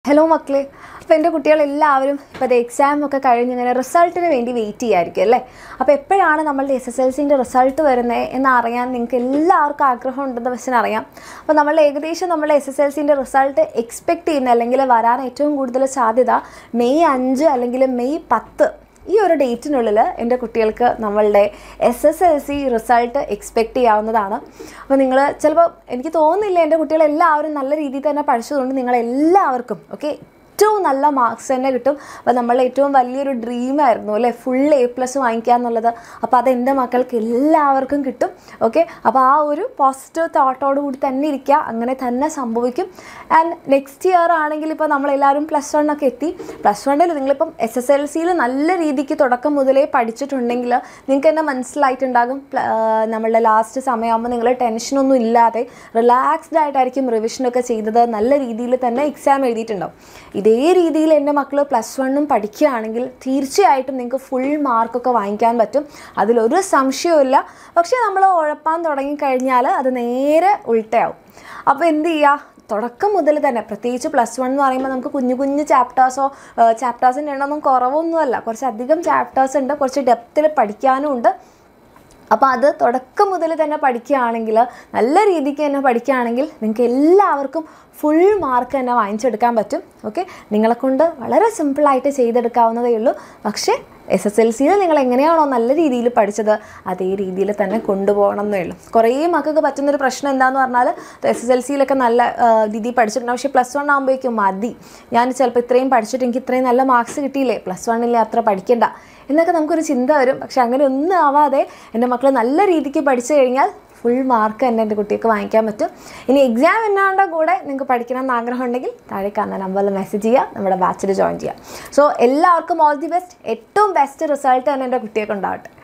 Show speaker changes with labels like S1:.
S1: hello മക്കളെ അപ്പോൾ എൻ്റെ കുട്ടികളെല്ലാവരും ഇപ്പോൾ അത് എക്സാം ഒക്കെ കഴിഞ്ഞ് ഇങ്ങനെ റിസൾട്ടിന് വേണ്ടി വെയിറ്റ് ചെയ്യായിരിക്കും അല്ലേ അപ്പോൾ എപ്പോഴാണ് നമ്മളുടെ എസ് എസ് എൽ സിൻ്റെ റിസൾട്ട് വരുന്നത് എന്ന് അറിയാൻ നിങ്ങൾക്ക് എല്ലാവർക്കും ആഗ്രഹം ഉണ്ടെന്ന് പക്ഷേ അറിയാം അപ്പോൾ നമ്മൾ ഏകദേശം നമ്മൾ എസ് എസ് എൽ സിൻ്റെ റിസൾട്ട് എക്സ്പെക്റ്റ് ചെയ്യുന്ന അല്ലെങ്കിൽ വരാൻ ഏറ്റവും കൂടുതൽ സാധ്യത മെയ് അഞ്ച് അല്ലെങ്കിൽ മെയ് പത്ത് ഈ ഒരു ഡേറ്റിനുള്ളിൽ എൻ്റെ കുട്ടികൾക്ക് നമ്മളുടെ S S L C result expect ചെയ്യാവുന്നതാണ് അപ്പോൾ നിങ്ങൾ ചിലപ്പോൾ എനിക്ക് തോന്നുന്നില്ല എൻ്റെ കുട്ടികളെല്ലാവരും നല്ല രീതിയിൽ തന്നെ പഠിച്ചതുകൊണ്ട് നിങ്ങളെല്ലാവർക്കും ഓക്കെ ഏറ്റവും നല്ല മാർക്സ് തന്നെ കിട്ടും അപ്പോൾ നമ്മളുടെ ഏറ്റവും വലിയൊരു ഡ്രീമായിരുന്നു അല്ലേ ഫുൾ എ പ്ലസ് വാങ്ങിക്കുക എന്നുള്ളത് അപ്പോൾ അത് എൻ്റെ മക്കൾക്ക് എല്ലാവർക്കും കിട്ടും ഓക്കെ അപ്പോൾ ആ ഒരു പോസിറ്റീവ് തോട്ടോട് കൂടി തന്നെ ഇരിക്കുക അങ്ങനെ തന്നെ സംഭവിക്കും ആൻഡ് നെക്സ്റ്റ് ഇയർ ആണെങ്കിൽ ഇപ്പോൾ നമ്മളെല്ലാവരും പ്ലസ് വൺ ഒക്കെ എത്തി പ്ലസ് വണ്ണിൽ നിങ്ങളിപ്പം എസ് എസ് എൽ സിയിൽ നല്ല രീതിക്ക് തുടക്കം മുതലേ പഠിച്ചിട്ടുണ്ടെങ്കിൽ നിങ്ങൾക്ക് തന്നെ മനസ്സിലായിട്ടുണ്ടാകും പ്ല- ആ, നമ്മളുടെ ലാസ്റ്റ് സമയമാകുമ്പോൾ നിങ്ങൾ ടെൻഷനൊന്നും ഇല്ലാതെ റിലാക്സ്ഡ് ആയിട്ടായിരിക്കും റിവിഷനൊക്കെ ചെയ്തത് നല്ല രീതിയിൽ തന്നെ എക്സാം എഴുതിയിട്ടുണ്ടാവും ഇതേ രീതിയിൽ എൻ്റെ മക്കൾ പ്ലസ് വണ്ണും പഠിക്കുകയാണെങ്കിൽ തീർച്ചയായിട്ടും നിങ്ങൾക്ക് ഫുൾ മാർക്കൊക്കെ വാങ്ങിക്കാൻ പറ്റും അതിലൊരു സംശയവുമില്ല പക്ഷേ നമ്മൾ ഉഴപ്പാൻ തുടങ്ങിക്കഴിഞ്ഞാൽ അത് നേരെ ഉൾട്ടയാവും അപ്പോൾ എന്ത് ചെയ്യുക തുടക്കം മുതൽ തന്നെ പ്രത്യേകിച്ച് പ്ലസ് വൺ എന്ന് പറയുമ്പോൾ നമുക്ക് കുഞ്ഞു കുഞ്ഞു ചാപ്റ്റേഴ്സോ ചാപ്റ്റേഴ്സിൻ്റെ എണ്ണമൊന്നും കുറവൊന്നുമല്ല കുറച്ചധികം ചാപ്റ്റേഴ്സ് ഉണ്ട് കുറച്ച് ഡെപ്തിൽ പഠിക്കാനും ഉണ്ട് അപ്പോൾ അത് തുടക്കം മുതൽ തന്നെ പഠിക്കുകയാണെങ്കിൽ നല്ല രീതിക്ക് തന്നെ പഠിക്കുകയാണെങ്കിൽ നിങ്ങൾക്ക് എല്ലാവർക്കും ഫുൾ മാർക്ക് തന്നെ വാങ്ങിച്ചെടുക്കാൻ പറ്റും ഓക്കെ നിങ്ങളെ കൊണ്ട് വളരെ സിമ്പിളായിട്ട് ചെയ്തെടുക്കാവുന്നതേ ഉള്ളൂ പക്ഷേ എസ് എസ് എൽ സിയിൽ നിങ്ങൾ എങ്ങനെയാണോ നല്ല രീതിയിൽ പഠിച്ചത് അതേ രീതിയിൽ തന്നെ കൊണ്ടുപോകണം എന്നേ ഉള്ളൂ കുറേ മക്കൾക്ക് പറ്റുന്നൊരു പ്രശ്നം എന്താന്ന് പറഞ്ഞാൽ എസ് എസ് എൽ സിയിലൊക്കെ നല്ല ആ, രീതിയിൽ പഠിച്ചിട്ടുണ്ട് പക്ഷേ പ്ലസ് വൺ ആകുമ്പോഴേക്കും മതി ഞാൻ ചിലപ്പോൾ ഇത്രയും പഠിച്ചിട്ട് എനിക്ക് ഇത്രയും നല്ല മാർക്സ് കിട്ടിയില്ലേ പ്ലസ് വണ്ണിലെ അത്ര പഠിക്കണ്ട എന്നൊക്കെ നമുക്കൊരു ചിന്ത വരും പക്ഷെ അങ്ങനെ ഒന്നും ആവാതെ എൻ്റെ മക്കൾ നല്ല രീതിക്ക് പഠിച്ചു കഴിഞ്ഞാൽ ഫുൾ മാർക്ക് തന്നെ എൻ്റെ കുട്ടിക്ക് വാങ്ങിക്കാൻ പറ്റും ഇനി എക്സാം എന്നാണ്ട് കൂടെ നിങ്ങൾക്ക് പഠിക്കണം എന്ന് ആഗ്രഹം ഉണ്ടെങ്കിൽ താഴെ കാണുന്ന നമ്പറിൽ മെസ്സേജ് ചെയ്യുക നമ്മുടെ ബാച്ചിൽ ജോയിൻ ചെയ്യുക സോ എല്ലാവർക്കും ഓൾ ദി ബെസ്റ്റ് ഏറ്റവും ബെസ്റ്റ് റിസൾട്ട് തന്നെ എൻ്റെ കുട്ടിയൊക്കെ ഉണ്ടാവട്ടെ